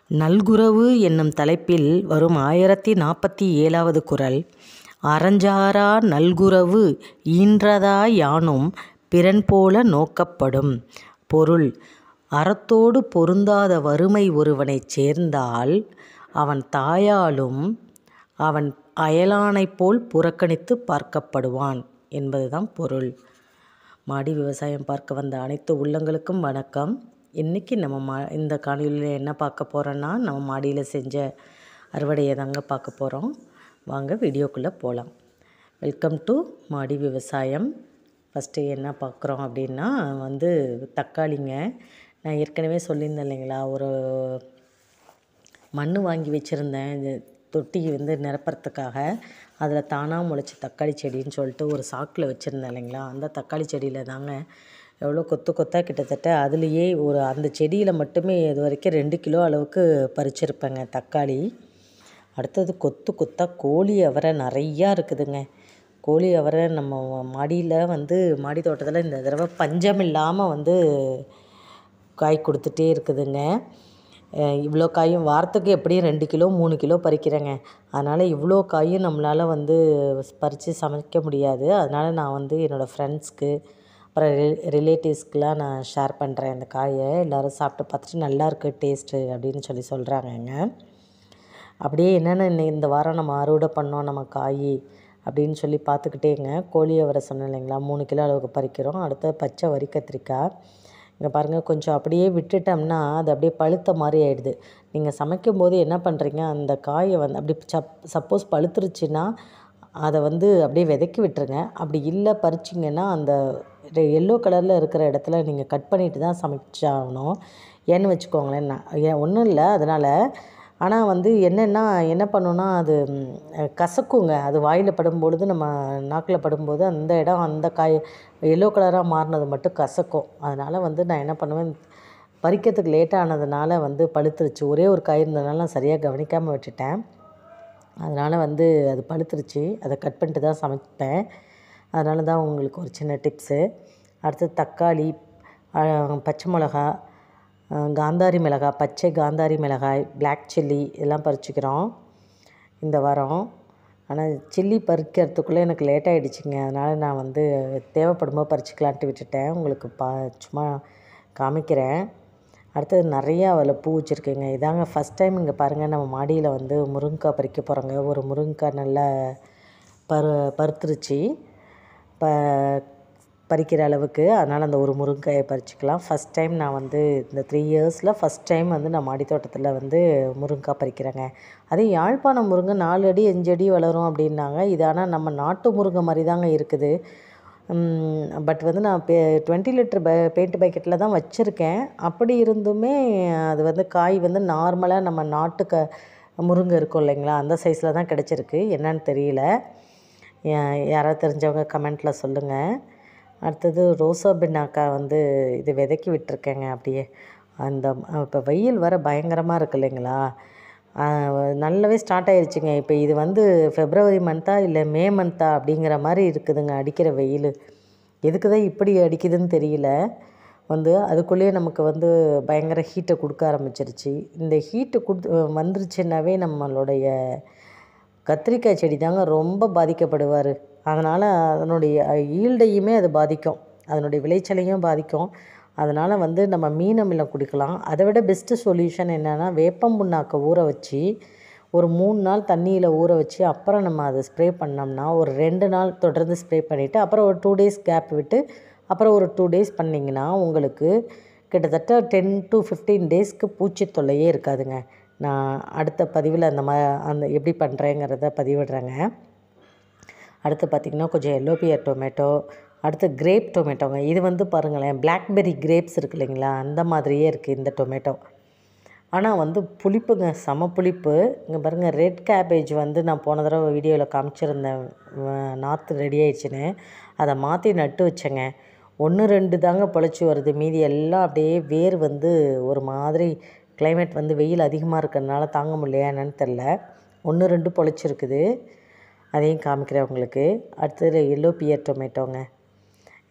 நல்குரவு என்னும் தலைப்பில் வரும் ஆயிரத்தி நாற்பத்தி ஏழாவது குறள் அறஞ்சாரா நல்குரவு ஈன்றதா யானும் பிறன்போல நோக்கப்படும் பொருள் அறத்தோடு பொருந்தாத வறுமை ஒருவனைச் சேர்ந்தால் அவன் தாயாலும் அவன் அயலானைப் போல் புறக்கணித்துப் பார்க்கப்படுவான் என்பதுதான் பொருள் மாடி விவசாயம் பார்க்க வந்த அனைத்து உள்ளங்களுக்கும் வணக்கம் இன்றைக்கி நம்ம மா இந்த காணொலியில் என்ன பார்க்க போகிறோன்னா நம்ம மாடியில் செஞ்ச அறுவடையை தாங்க பார்க்க போகிறோம் வாங்க வீடியோக்குள்ளே போகலாம் வெல்கம் டு மாடி விவசாயம் ஃபஸ்ட்டு என்ன பார்க்குறோம் அப்படின்னா வந்து தக்காளிங்க நான் ஏற்கனவே சொல்லியிருந்தேன் இல்லைங்களா ஒரு மண் வாங்கி வச்சுருந்தேன் இது தொட்டி வந்து நிரப்புறதுக்காக அதில் தானாக முளைச்ச தக்காளி செடின்னு சொல்லிட்டு ஒரு சாக்கில் வச்சுருந்தேன் இல்லைங்களா அந்த தக்காளி செடியில் தாங்க எவ்வளோ கொத்து கொத்தாக கிட்டத்தட்ட அதுலேயே ஒரு அந்த செடியில் மட்டுமே இது வரைக்கும் ரெண்டு கிலோ அளவுக்கு பறிச்சிருப்பேங்க தக்காளி அடுத்தது கொத்து கொத்தாக கோழி அவரை நிறையா இருக்குதுங்க கோழி அவரை நம்ம மாடியில் வந்து மாடி தோட்டத்தில் இந்த தடவை பஞ்சம் இல்லாமல் வந்து காய் கொடுத்துட்டே இருக்குதுங்க இவ்வளோ காயும் வாரத்துக்கு எப்படியும் ரெண்டு கிலோ மூணு கிலோ பறிக்கிறேங்க அதனால் இவ்வளோ காயும் நம்மளால் வந்து பறித்து சமைக்க முடியாது அதனால் நான் வந்து என்னோடய ஃப்ரெண்ட்ஸ்க்கு அப்புறம் ரி ரிலேட்டிவ்ஸ்க்கெலாம் நான் ஷேர் பண்ணுறேன் இந்த காயை எல்லோரும் சாப்பிட்டு பார்த்துட்டு நல்லா இருக்குது டேஸ்ட்டு அப்படின்னு சொல்லி சொல்கிறாங்கங்க அப்படியே என்னென்ன இந்த வாரம் நம்ம அறுவடை பண்ணோம் நம்ம காய் அப்படின்னு சொல்லி பார்த்துக்கிட்டேங்க கோழி அவரை சொன்னேன் இல்லைங்களா மூணு கிலோ அளவுக்கு பறிக்கிறோம் அடுத்து பச்சை வரி கத்திரிக்காய் இங்கே பாருங்கள் கொஞ்சம் அப்படியே விட்டுட்டோம்னா அது அப்படியே பழுத்த மாதிரி ஆகிடுது நீங்கள் சமைக்கும் போது என்ன பண்ணுறீங்க அந்த காயை வந்து அப்படி சப் சப்போஸ் பழுத்துருச்சுன்னா அதை வந்து அப்படியே விதக்கி விட்டுருங்க அப்படி இல்லை பறிச்சிங்கன்னா அந்த எல்லோ கலரில் இருக்கிற இடத்துல நீங்கள் கட் பண்ணிட்டு தான் சமைச்சாகணும் ஏன்னு வச்சுக்கோங்களேன் நான் ஒன்றும் இல்லை அதனால் ஆனால் வந்து என்னென்னா என்ன பண்ணுன்னா அது கசக்குங்க அது வாயில் படும்பொழுது நம்ம நாக்கில் படும்போது அந்த இடம் அந்த காய் எல்லோ கலராக மாறினது மட்டும் கசக்கும் அதனால் வந்து நான் என்ன பண்ணுவேன் பறிக்கிறதுக்கு லேட் ஆனதுனால வந்து பழுத்துருச்சு ஒரே ஒரு காய் இருந்ததுனால நான் சரியாக கவனிக்காமல் விட்டுட்டேன் அதனால் வந்து அது பழுத்துருச்சு அதை கட் பண்ணிட்டு தான் சமைப்பேன் அதனால தான் உங்களுக்கு ஒரு சின்ன டிப்ஸு அடுத்து தக்காளி பச்சை மிளகா காந்தாரி மிளகாய் பச்சை காந்தாரி மிளகாய் பிளாக் சில்லி இதெல்லாம் பறிச்சுக்கிறோம் இந்த வாரம் ஆனால் சில்லி பறிக்கிறதுக்குள்ளே எனக்கு லேட் ஆகிடுச்சிங்க அதனால் நான் வந்து தேவைப்படும்போது பறிச்சுக்கலான்ட்டு விட்டுட்டேன் உங்களுக்கு பா சும்மா காமிக்கிறேன் அடுத்தது நிறையா அதில் பூ வச்சுருக்கேங்க இதாங்க ஃபஸ்ட் டைம் இங்கே பாருங்கள் நம்ம மாடியில் வந்து முருங்கைக்காய் பறிக்க போகிறோங்க ஒரு முருங்கைக்காய் நல்லா பரு பருத்துருச்சு ப பறிக்கிற அளவுக்கு அதனால் அந்த ஒரு முருங்கைக்காயை பறிச்சுக்கலாம் ஃபஸ்ட் டைம் நான் வந்து இந்த த்ரீ இயர்ஸில் ஃபஸ்ட் டைம் வந்து நான் மாடி தோட்டத்தில் வந்து முருங்கைக்காய் பறிக்கிறேங்க அதே யாழ்ப்பாணம் முருங்கை நாலு அடி அஞ்சு அடி வளரும் அப்படின்னாங்க இது ஆனால் நம்ம நாட்டு முருங்கை மாதிரி தாங்க இருக்குது பட் வந்து நான் பே டுவெண்ட்டி லிட்டர் ப பெயிண்ட் பேக்கெட்டில் தான் வச்சுருக்கேன் அப்படி இருந்துமே அது வந்து காய் வந்து நார்மலாக நம்ம நாட்டு க முருங்கை இருக்கும் இல்லைங்களா அந்த சைஸில் தான் கிடச்சிருக்கு என்னன்னு தெரியல யாராவது தெரிஞ்சவங்க கமெண்ட்டில் சொல்லுங்கள் அடுத்தது ரோசா பின்னாக்கா வந்து இது விதைக்கி விட்டுருக்கேங்க அப்படியே அந்த இப்போ வெயில் வர பயங்கரமாக இருக்குது இல்லைங்களா நல்லாவே ஸ்டார்ட் ஆயிடுச்சுங்க இப்போ இது வந்து ஃபெப்ரவரி மந்த்தா இல்லை மே மந்த்தா அப்படிங்கிற மாதிரி இருக்குதுங்க அடிக்கிற வெயில் எதுக்கு தான் இப்படி அடிக்குதுன்னு தெரியல வந்து அதுக்குள்ளேயே நமக்கு வந்து பயங்கர ஹீட்டை கொடுக்க ஆரம்பிச்சிருச்சு இந்த ஹீட்டு கொடுத்து வந்துருச்சுன்னாவே நம்மளுடைய கத்திரிக்காய் செடி தாங்க ரொம்ப பாதிக்கப்படுவார் அதனால் அதனுடைய ஈல்டையுமே அது பாதிக்கும் அதனுடைய விளைச்சலையும் பாதிக்கும் அதனால் வந்து நம்ம மீன் அமிலம் குடிக்கலாம் அதை விட பெஸ்ட்டு சொல்யூஷன் என்னென்னா வேப்பம் புண்ணாக்கை ஊற வச்சு ஒரு மூணு நாள் தண்ணியில் ஊற வச்சு அப்புறம் நம்ம அதை ஸ்ப்ரே பண்ணோம்னா ஒரு ரெண்டு நாள் தொடர்ந்து ஸ்ப்ரே பண்ணிவிட்டு அப்புறம் ஒரு டூ டேஸ் கேப் விட்டு அப்புறம் ஒரு டூ டேஸ் பண்ணிங்கன்னா உங்களுக்கு கிட்டத்தட்ட டென் டு ஃபிஃப்டீன் டேஸ்க்கு பூச்சி தொல்லையே இருக்காதுங்க நான் அடுத்த பதிவில் அந்த மா அந்த எப்படி பண்ணுறேங்கிறத பதிவிடுறேங்க அடுத்து பார்த்திங்கன்னா கொஞ்சம் எல்லோ பியர் டொமேட்டோ அடுத்து கிரேப் டொமேட்டோங்க இது வந்து பாருங்களேன் பிளாக்பெர்ரி கிரேப்ஸ் இருக்கு இல்லைங்களா அந்த மாதிரியே இருக்குது இந்த டொமேட்டோ ஆனால் வந்து புளிப்புங்க செம புளிப்பு இங்கே பாருங்கள் ரெட் கேபேஜ் வந்து நான் போன தடவை வீடியோவில் காமிச்சிருந்தேன் நாற்று ரெடி ஆயிடுச்சுன்னு அதை மாற்றி நட்டு வச்சேங்க ஒன்று ரெண்டு தாங்க பொழைச்சி வருது மீதி எல்லாம் அப்படியே வேர் வந்து ஒரு மாதிரி கிளைமேட் வந்து வெயில் அதிகமாக இருக்கிறதுனால தாங்க முடியலையா என்னன்னு தெரில ஒன்று ரெண்டு பொழைச்சிருக்குது அதையும் காமிக்கிறேன் உங்களுக்கு அடுத்தது எல்லோ பியர் டொமேட்டோங்க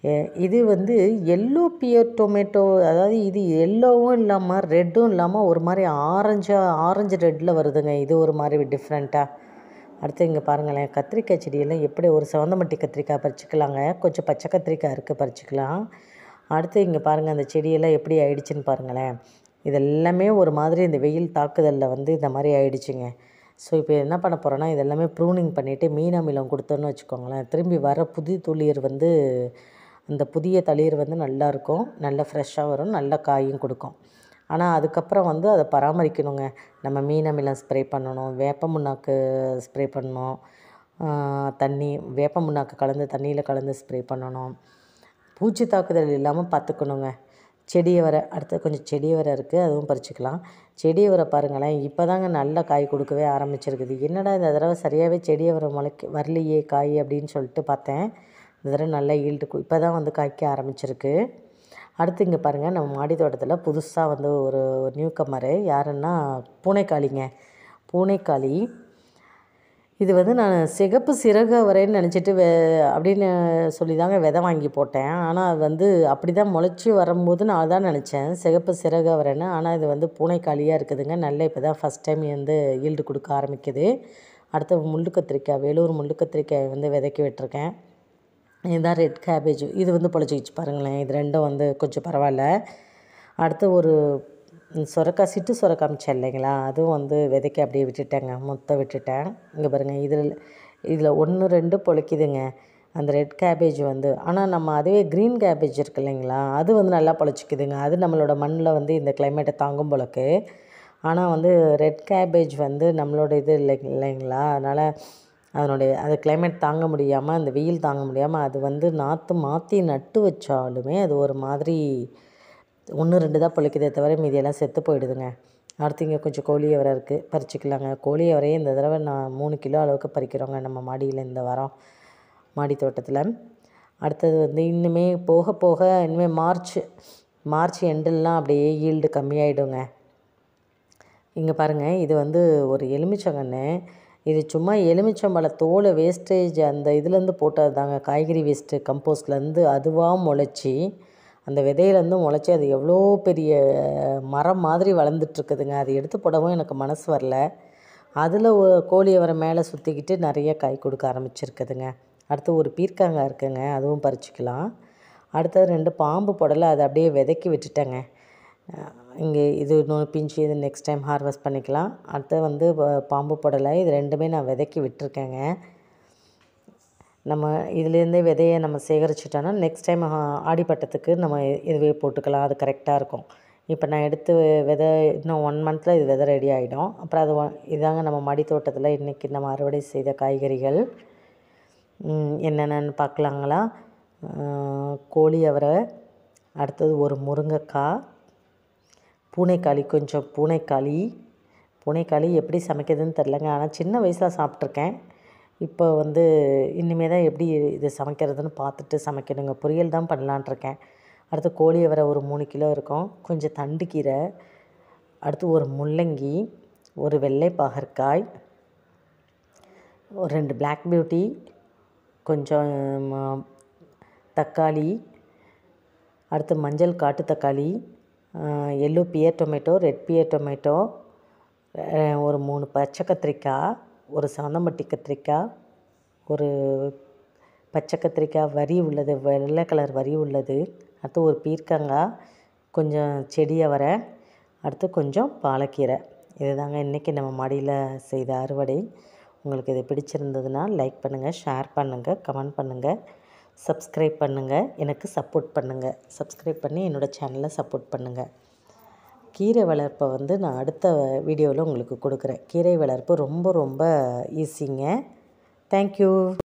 எ- இது வந்து எல்லோ பியர் டொமேட்டோ அதாவது இது எல்லோவும் இல்லாமல் ரெட்டும் இல்லாமல் ஒரு மாதிரி ஆரஞ்சா ஆரஞ்சு ரெட்டில் வருதுங்க இது ஒரு மாதிரி டிஃப்ரெண்ட்டாக அடுத்து இங்கே பாருங்களேன் கத்திரிக்காய் செடியெல்லாம் எப்படி ஒரு செவந்தமட்டி கத்திரிக்காய் பறிச்சுக்கலாங்க கொஞ்சம் பச்சை கத்திரிக்காய் இருக்குது பறிச்சுக்கலாம் அடுத்து இங்கே பாருங்கள் அந்த செடியெல்லாம் எப்படி ஆயிடுச்சுன்னு பாருங்களேன் இதெல்லாமே ஒரு மாதிரி இந்த வெயில் தாக்குதலில் வந்து இந்த மாதிரி ஆயிடுச்சுங்க ஸோ இப்போ என்ன பண்ண போகிறோன்னா இதெல்லாமே ப்ரூனிங் பண்ணிவிட்டு மீன் அமிலம் கொடுத்தோன்னு வச்சுக்கோங்களேன் திரும்பி வர புது துளிர் வந்து அந்த புதிய தளிர் வந்து நல்லா இருக்கும் நல்ல ஃப்ரெஷ்ஷாக வரும் நல்ல காயும் கொடுக்கும் ஆனால் அதுக்கப்புறம் வந்து அதை பராமரிக்கணுங்க நம்ம மீன் அமிலம் ஸ்ப்ரே பண்ணணும் வேப்ப முன்னாக்கு ஸ்ப்ரே பண்ணணும் ஆஹ் தண்ணி வேப்ப முன்னாக்கு கலந்து தண்ணியில் கலந்து ஸ்ப்ரே பண்ணணும் பூச்சி தாக்குதல் இல்லாமல் பார்த்துக்கணுங்க செடியை வர அடுத்து கொஞ்சம் செடியை வர இருக்குது அதுவும் பறிச்சுக்கலாம் செடியை வர பாருங்களேன் இப்போ தாங்க நல்ல காய் கொடுக்கவே ஆரம்பிச்சிருக்குது என்னடா இந்த தடவை சரியாகவே செடியை வர முளைக்க வரலையே காய் அப்படின்னு சொல்லிட்டு பார்த்தேன் இந்த தடவை நல்ல ஈல்டு இப்போ தான் வந்து காய்க்க ஆரம்பிச்சிருக்கு அடுத்து இங்கே பாருங்கள் நம்ம மாடி தோட்டத்தில் புதுசாக வந்து ஒரு நியூ கம்மரு யாருன்னா பூனைக்காளிங்க பூனைக்காளி இது வந்து நான் சிகப்பு சிறகு வரேன்னு நினச்சிட்டு வெ அப்படின்னு சொல்லி தாங்க விதை வாங்கி போட்டேன் ஆனால் அது வந்து அப்படி தான் முளைச்சி வரும்போது நான் தான் நினச்சேன் சிகப்பு சிறகு வரேன்னு ஆனால் இது வந்து பூனைக்காளியாக இருக்குதுங்க நல்ல இப்போ தான் ஃபஸ்ட் டைம் வந்து ஈல்டு கொடுக்க ஆரம்பிக்குது அடுத்து முள்ளு கத்திரிக்காய் வேலூர் முள்ளு கத்திரிக்காய் வந்து விதைக்கி விட்டுருக்கேன் இதுதான் ரெட் கேபேஜ் இது வந்து பொழைச்சிக்கிச்சு பாருங்களேன் இது ரெண்டும் வந்து கொஞ்சம் பரவாயில்ல அடுத்து ஒரு சுரக்காய் சிட்டு சுரக்காய் மிச்சம் இல்லைங்களா அதுவும் வந்து விதைக்க அப்படியே விட்டுட்டேங்க மொத்தம் விட்டுட்டேன் இங்கே பாருங்கள் இதில் இதில் ஒன்று ரெண்டு பொழைக்குதுங்க அந்த ரெட் கேபேஜ் வந்து ஆனால் நம்ம அதுவே க்ரீன் கேபேஜ் இருக்கு இல்லைங்களா அது வந்து நல்லா பொழைச்சிக்குதுங்க அது நம்மளோட மண்ணில் வந்து இந்த கிளைமேட்டை தாங்கும் போலக்கு ஆனால் வந்து ரெட் கேபேஜ் வந்து நம்மளோட இது இல்லை இல்லைங்களா அதனால் அதனுடைய அது கிளைமேட் தாங்க முடியாமல் அந்த வெயில் தாங்க முடியாமல் அது வந்து நாற்று மாற்றி நட்டு வச்சாலுமே அது ஒரு மாதிரி ஒன்று ரெண்டு தான் பிழைக்குதே தவிர மீதியெல்லாம் செத்து போயிடுதுங்க அடுத்து இங்கே கொஞ்சம் கோழி அவரை இருக்குது பறிச்சுக்கலாங்க கோழி அவரையே இந்த தடவை நான் மூணு கிலோ அளவுக்கு பறிக்கிறோங்க நம்ம மாடியில் இந்த வாரம் மாடி தோட்டத்தில் அடுத்தது வந்து இன்னுமே போக போக இனிமேல் மார்ச் மார்ச் எண்டெல்லாம் அப்படியே ஈல்டு கம்மியாயிடுங்க இங்கே பாருங்கள் இது வந்து ஒரு எலுமிச்சங்கன்று இது சும்மா எலுமிச்சம்பழ தோலை வேஸ்டேஜ் அந்த இதுலேருந்து போட்டது தாங்க காய்கறி வேஸ்ட்டு கம்போஸ்ட்லேருந்து அதுவாக முளைச்சி அந்த விதையிலேருந்து முளைச்சி அது எவ்வளோ பெரிய மரம் மாதிரி வளர்ந்துட்டுருக்குதுங்க அது எடுத்து போடவும் எனக்கு மனசு வரல அதில் கோழி அவரை மேலே சுற்றிக்கிட்டு நிறைய காய் கொடுக்க ஆரம்பிச்சிருக்குதுங்க அடுத்து ஒரு பீர்க்காங்காய் இருக்குங்க அதுவும் பறிச்சுக்கலாம் அடுத்தது ரெண்டு பாம்பு புடலை அதை அப்படியே விதைக்கி விட்டுட்டேங்க இங்கே இது இன்னொன்று பிஞ்சு இது நெக்ஸ்ட் டைம் ஹார்வெஸ்ட் பண்ணிக்கலாம் அடுத்து வந்து ப- பாம்பு புடலை இது ரெண்டுமே நான் விதைக்கி விட்டுருக்கேங்க நம்ம இதுலேருந்தே விதையை நம்ம சேகரிச்சிட்டோன்னா நெக்ஸ்ட் டைம் ஆடிப்பட்டத்துக்கு நம்ம இதுவே போட்டுக்கலாம் அது கரெக்டாக இருக்கும் இப்போ நான் எடுத்து விதை இன்னும் ஒன் மந்தில் இது விதை ரெடி ஆகிடும் அப்புறம் அது ஒ- இதாங்க நம்ம மாடி தோட்டத்தில் இன்றைக்கி நம்ம அறுவடை செய்த காய்கறிகள் ம், என்னென்னு பார்க்கலாங்களா ஆஹ், கோழி அவரை அடுத்தது ஒரு முருங்கைக்காய் பூனைக்காளி கொஞ்சம் பூனைக்காளி பூனைக்காளி எப்படி சமைக்கிறதுன்னு தெரிலங்க ஆனால் சின்ன வயசில் சாப்பிட்ருக்கேன் இப்போ வந்து இனிமே தான் எப்படி இது சமைக்கிறதுன்னு பார்த்துட்டு சமைக்கணுங்க பொரியல் தான் பண்ணலான்ட்டு இருக்கேன் அடுத்து கோழி அவரை ஒரு மூணு கிலோ இருக்கும் கொஞ்சம் தண்டு கீரை அடுத்து ஒரு முள்ளங்கி ஒரு வெள்ளை பாகற்காய் ஒரு ரெண்டு Black பியூட்டி கொஞ்சம் ம- தக்காளி அடுத்து மஞ்சள் காட்டு தக்காளி yellow pear tomato red pear tomato அஹ் ஒரு மூணு பச்சை கத்திரிக்காய் ஒரு சாந்தமட்டி கத்திரிக்காய் ஒரு பச்சை கத்திரிக்காய் வரி உள்ளது வெள்ளை கலர் வரி உள்ளது அடுத்து ஒரு பீர்க்கங்காய் கொஞ்சம் செடி அவரை அடுத்து கொஞ்சம் பாலக்கீரை இதுதாங்க இன்றைக்கி நம்ம மாடியில் செய்த அறுவடை உங்களுக்கு இது பிடிச்சிருந்ததுன்னா லைக் பண்ணுங்கள் ஷேர் பண்ணுங்கள் கமெண்ட் பண்ணுங்கள் சப்ஸ்கிரைப் பண்ணுங்கள் எனக்கு சப்போர்ட் பண்ணுங்கள் சப்ஸ்கிரைப் பண்ணி என்னோடய சேனலை சப்போர்ட் பண்ணுங்கள் கீரை வளர்ப்பை வந்து நான் அடுத்த வீடியோவில் உங்களுக்கு கொடுக்குறேன் கீரை வளர்ப்பு ரொம்ப ரொம்ப ஈஸிங்க தேங்க்யூ